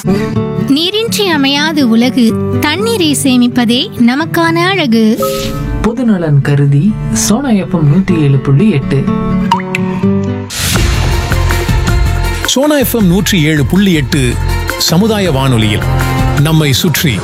நீரின்றி அமையாது உலகு தண்ணீரை சேமிப்பதே நமக்கான அழகு பொதுநலன் கருதி சோனா எஃப்எம் நூத்தி ஏழு புள்ளி எட்டு சோனா எஃப்எம் நூற்றி ஏழு புள்ளி எட்டு சமுதாய வானொலியில் நம்மை சுற்றி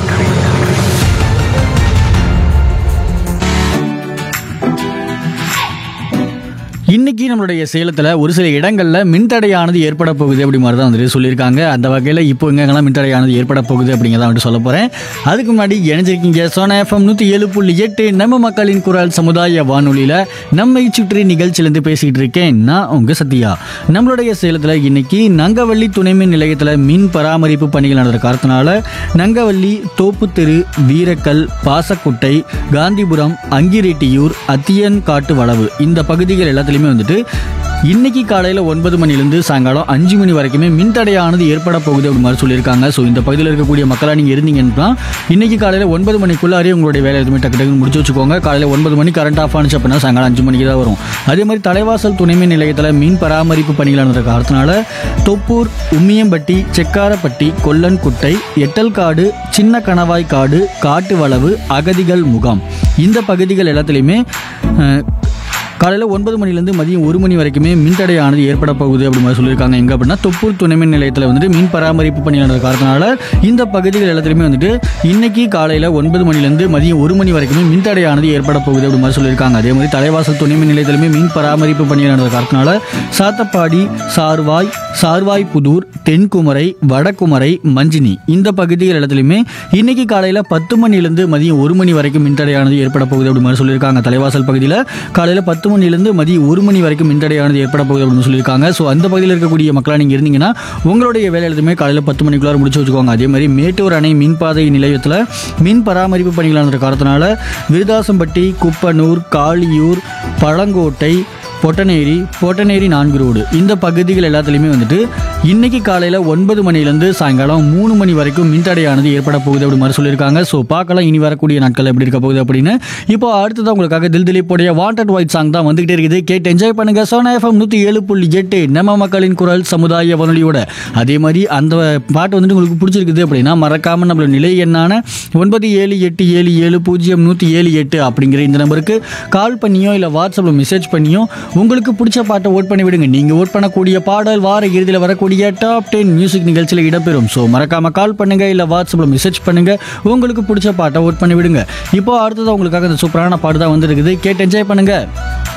இன்னைக்கு நம்மளுடைய சேலத்தில் ஒரு சில இடங்களில் மின்தடையானது ஏற்பட போகுது அப்படி மாதிரி தான் வந்துட்டு சொல்லியிருக்காங்க அந்த வகையில் இப்போ எங்கெங்கெல்லாம் மின்தடையானது ஏற்பட போகுது அப்படிங்கிறத வந்துட்டு சொல்ல போகிறேன் அதுக்கு முன்னாடி இணைஞ்சிருக்கீங்க சோனா எஃப்எம் நூற்றி ஏழு புள்ளி எட்டு நம்ம மக்களின் குரல் சமுதாய வானொலியில் நம்மை சுற்றி நிகழ்ச்சியிலேருந்து பேசிகிட்டு இருக்கேன் நான் உங்கள் சத்யா நம்மளுடைய சேலத்தில் இன்னைக்கு நங்கவள்ளி துணைமின் நிலையத்தில் மின் பராமரிப்பு பணிகள் நடந்த காரணத்தினால நங்கவள்ளி தோப்புத்தெரு வீரக்கல் பாசக்குட்டை காந்திபுரம் அங்கிரெட்டியூர் அத்தியன் காட்டு வளவு இந்த பகுதிகள் எல்லாத்துலேயுமே வந்துட்டு இன்னைக்கு காலையில் ஒன்பது மணிலேருந்து சாயங்காலம் அஞ்சு மணி வரைக்குமே மின்தடையானது ஏற்பட போகுது அப்படி மாதிரி சொல்லியிருக்காங்க ஸோ இந்த பகுதியில் இருக்கக்கூடிய மக்களாக நீங்கள் இருந்தீங்கன்னா இன்னைக்கு காலையில் ஒன்பது மணிக்குள்ளாரே உங்களுடைய வேலை எதுவுமே டக்கு டக்குன்னு முடிச்சு வச்சுக்கோங்க காலையில் ஒன்பது மணி கரண்ட் ஆஃப் ஆனிச்சு அப்படின்னா சாயங்காலம் அஞ்சு மணிக்கு தான் வரும் அதே மாதிரி தலைவாசல் துணைமின் நிலையத்தில் மின் பராமரிப்பு பணிகள் நடந்த காரணத்தினால தொப்பூர் உம்மியம்பட்டி செக்காரப்பட்டி கொல்லன்குட்டை எட்டல்காடு சின்ன கணவாய் காடு காட்டு வளவு அகதிகள் முகாம் இந்த பகுதிகள் எல்லாத்துலேயுமே அஹ், காலையில் ஒன்பது மணிலேருந்து மதியம் ஒரு மணி வரைக்குமே மின்தடையானது ஏற்பட போகுது அப்படி மாதிரி சொல்லியிருக்காங்க எங்கே அப்படின்னா தொப்பூர் துணைமின் நிலையத்தில் வந்துட்டு மின் பராமரிப்பு பணி நடந்த காரணத்தினால இந்த பகுதிகள் எல்லாத்துலேயுமே வந்துட்டு இன்னைக்கு காலையில் ஒன்பது மணிலேருந்து மதியம் ஒரு மணி வரைக்குமே மின்தடையானது ஏற்பட போகுது அப்படி மாதிரி சொல்லியிருக்காங்க அதே மாதிரி தலைவாசல் துணைமின் நிலையத்திலுமே மின் பராமரிப்பு பணி நடந்த காரணத்தினால சாத்தப்பாடி சார்வாய் சார்வாய் புதூர் தென்குமரை வடகுமரை மஞ்சினி இந்த பகுதிகள் எல்லாத்துலேயுமே இன்னைக்கு காலையில் பத்து மணிலேருந்து மதியம் ஒரு மணி வரைக்கும் மின்தடையானது ஏற்பட போகுது அப்படி மாதிரி சொல்லியிருக்காங்க தலைவாசல் பகுதியில் காலையில் பத்து மணிலேருந்து மதியம் ஒரு மணி வரைக்கும் மின்தடையானது ஏற்பட போகுது அப்படின்னு சொல்லியிருக்காங்க ஸோ அந்த பகுதியில் இருக்கக்கூடிய மக்களாக நீங்கள் இருந்தீங்கன்னா உங்களுடைய வேலை எழுதுமே காலையில் பத்து மணிக்குள்ளார முடிச்சு வச்சுக்கோங்க அதே மாதிரி மேட்டூர் அணை மின்பாதை நிலையத்தில் மின் பராமரிப்பு பணிகள் நடந்த காரணத்தினால விருதாசம்பட்டி குப்பனூர் காளியூர் பழங்கோட்டை பொட்டநேரி பொட்டநேரி நான்கு ரோடு இந்த பகுதிகள் எல்லாத்துலேயுமே வந்துட்டு இன்னைக்கு காலையில் ஒன்பது மணிலேருந்து சாயங்காலம் மூணு மணி வரைக்கும் மின்தடையானது ஏற்பட போகுது அப்படி மாதிரி சொல்லியிருக்காங்க ஸோ பார்க்கலாம் இனி வரக்கூடிய நாட்கள் எப்படி இருக்க போகுது அப்படின்னு இப்போ அடுத்தது உங்களுக்காக தில் திலீப்போடைய வாண்டட் ஒயிட் சாங் தான் வந்துகிட்டே இருக்குது கேட்டு என்ஜாய் பண்ணுங்க சோனா எஃப்எம் நூற்றி ஏழு புள்ளி எட்டு நம்ம மக்களின் குரல் சமுதாய வானொலியோட அதே மாதிரி அந்த பாட்டு வந்துட்டு உங்களுக்கு பிடிச்சிருக்குது அப்படின்னா மறக்காம நம்மளோட நிலை எண்ணான ஒன்பது ஏழு எட்டு ஏழு ஏழு பூஜ்ஜியம் நூற்றி ஏழு எட்டு அப்படிங்கிற இந்த நம்பருக்கு கால் பண்ணியோ இல்லை வாட்ஸ்அப்பில் மெசேஜ் பண்ணியோ உங்களுக்கு பிடிச்ச பாட்டை ஓட் பண்ணி விடுங்க நீங்கள் ஓட் பண்ணக்கூடிய பாடல் வார இறுதியில் வரக்கூடிய டாப் டென் மியூசிக் நிகழ்ச்சியில் இடம்பெறும் ஸோ மறக்காம கால் பண்ணுங்க இல்லை வாட்ஸ்அப்பில் மெசேஜ் பண்ணுங்க உங்களுக்கு பிடிச்ச பாட்டை ஓட் பண்ணி விடுங்க இப்போ அடுத்தது உங்களுக்காக இந்த சூப்பரான பாட்டு தான் வந்துருக்குது கேட்டு என்ஜாய் பண்ணுங்க